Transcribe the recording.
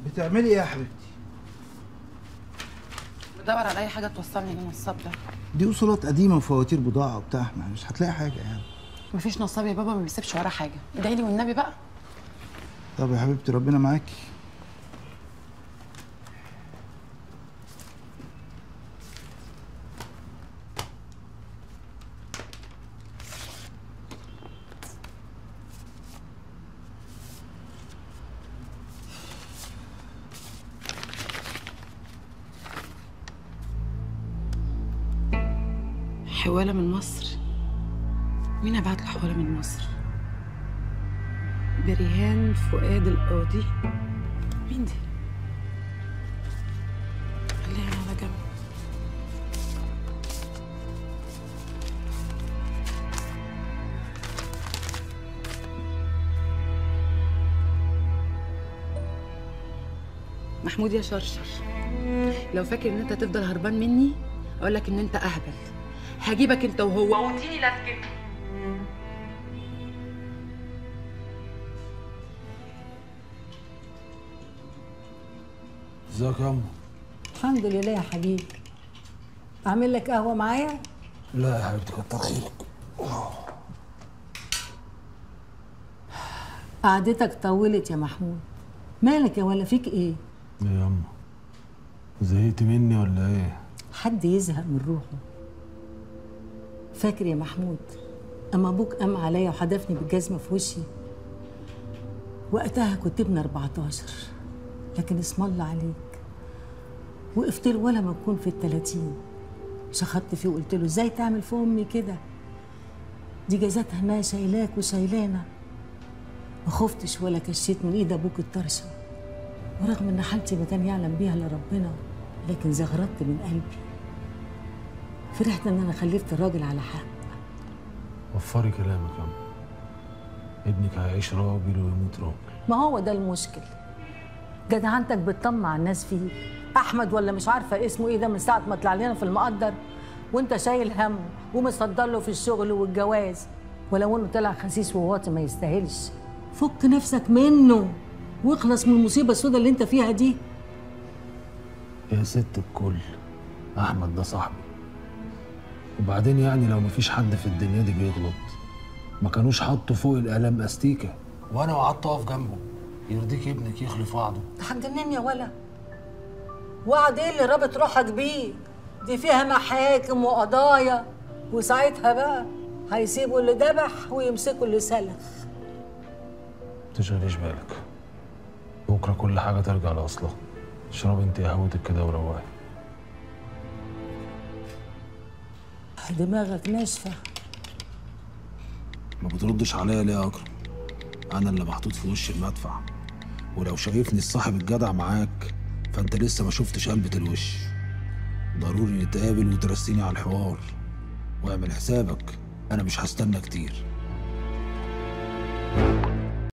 بتعملي ايه يا حبيبتي بدور على اي حاجه توصلني للنصاب ده دي اصولات قديمه وفواتير بضاعه وبتاع ما مش هتلاقي حاجه يعني مفيش نصاب يا بابا ما بيسيبش وراه حاجه ادعي لي والنبي بقى طب يا حبيبتي ربنا معاكي حواله من مصر مين ابعت له حواله من مصر بريهان فؤاد القاضي مين دي خليها على جنب محمود يا شرشر لو فاكر ان انت تفضل هربان مني اقول لك ان انت اهبل هجيبك انت وهو واديني لازمك ازيك يا امه الحمد لله يا حبيبي اعمل لك قهوه معايا لا يا حبيبتي كتر خيرك قعدتك طولت يا محمود مالك يا ولا فيك ايه ايه يا امه زهقت مني ولا ايه حد يزهق من روحه فاكر يا محمود اما ابوك قام عليا وحدفني بالجزمه في وشي وقتها كنت ابن 14 لكن اسم الله عليك وقفت له ولا ما اكون في التلاتين شخطت فيه وقلت له ازاي تعمل في امي كده دي جازتها انها شايلاك وشايلانا ما خفتش ولا كشيت من ايد ابوك الطرشه ورغم ان حالتي ما كان يعلم بيها الا ربنا لكن زغرطت من قلبي فرحت ان انا خلفت الراجل على حق وفري كلامك يا امه ابنك هيعيش راجل ويموت راجل ما هو ده المشكل جدعنتك بتطمع الناس فيه احمد ولا مش عارفه اسمه ايه ده من ساعه ما طلع لنا في المقدر وانت شايل همه ومصدر له في الشغل والجواز ولو انه طلع خسيس وواطي ما يستاهلش فك نفسك منه واخلص من المصيبه السوداء اللي انت فيها دي يا ست الكل احمد ده صاحبي وبعدين يعني لو مفيش حد في الدنيا دي بيغلط ما كانوش حطوا فوق القلم استيكه وانا وقعدت اقف جنبه يرضيك ابنك يخلف وعده هتجنني يا ولا وعد ايه اللي رابط روحك بيه دي فيها محاكم وقضايا وساعتها بقى هيسيبوا اللي ذبح ويمسكوا اللي سلخ تشغليش بالك بكره كل حاجه ترجع لاصلها اشربي انت قهوتك كده وروقي دماغك ناشفه ما بتردش عليا ليه يا اكرم انا اللي محطوط في وش المدفع ولو شايفني الصاحب الجدع معاك فانت لسه ما شفتش قلبة الوش ضروري نتقابل وترسيني على الحوار واعمل حسابك انا مش هستنى كتير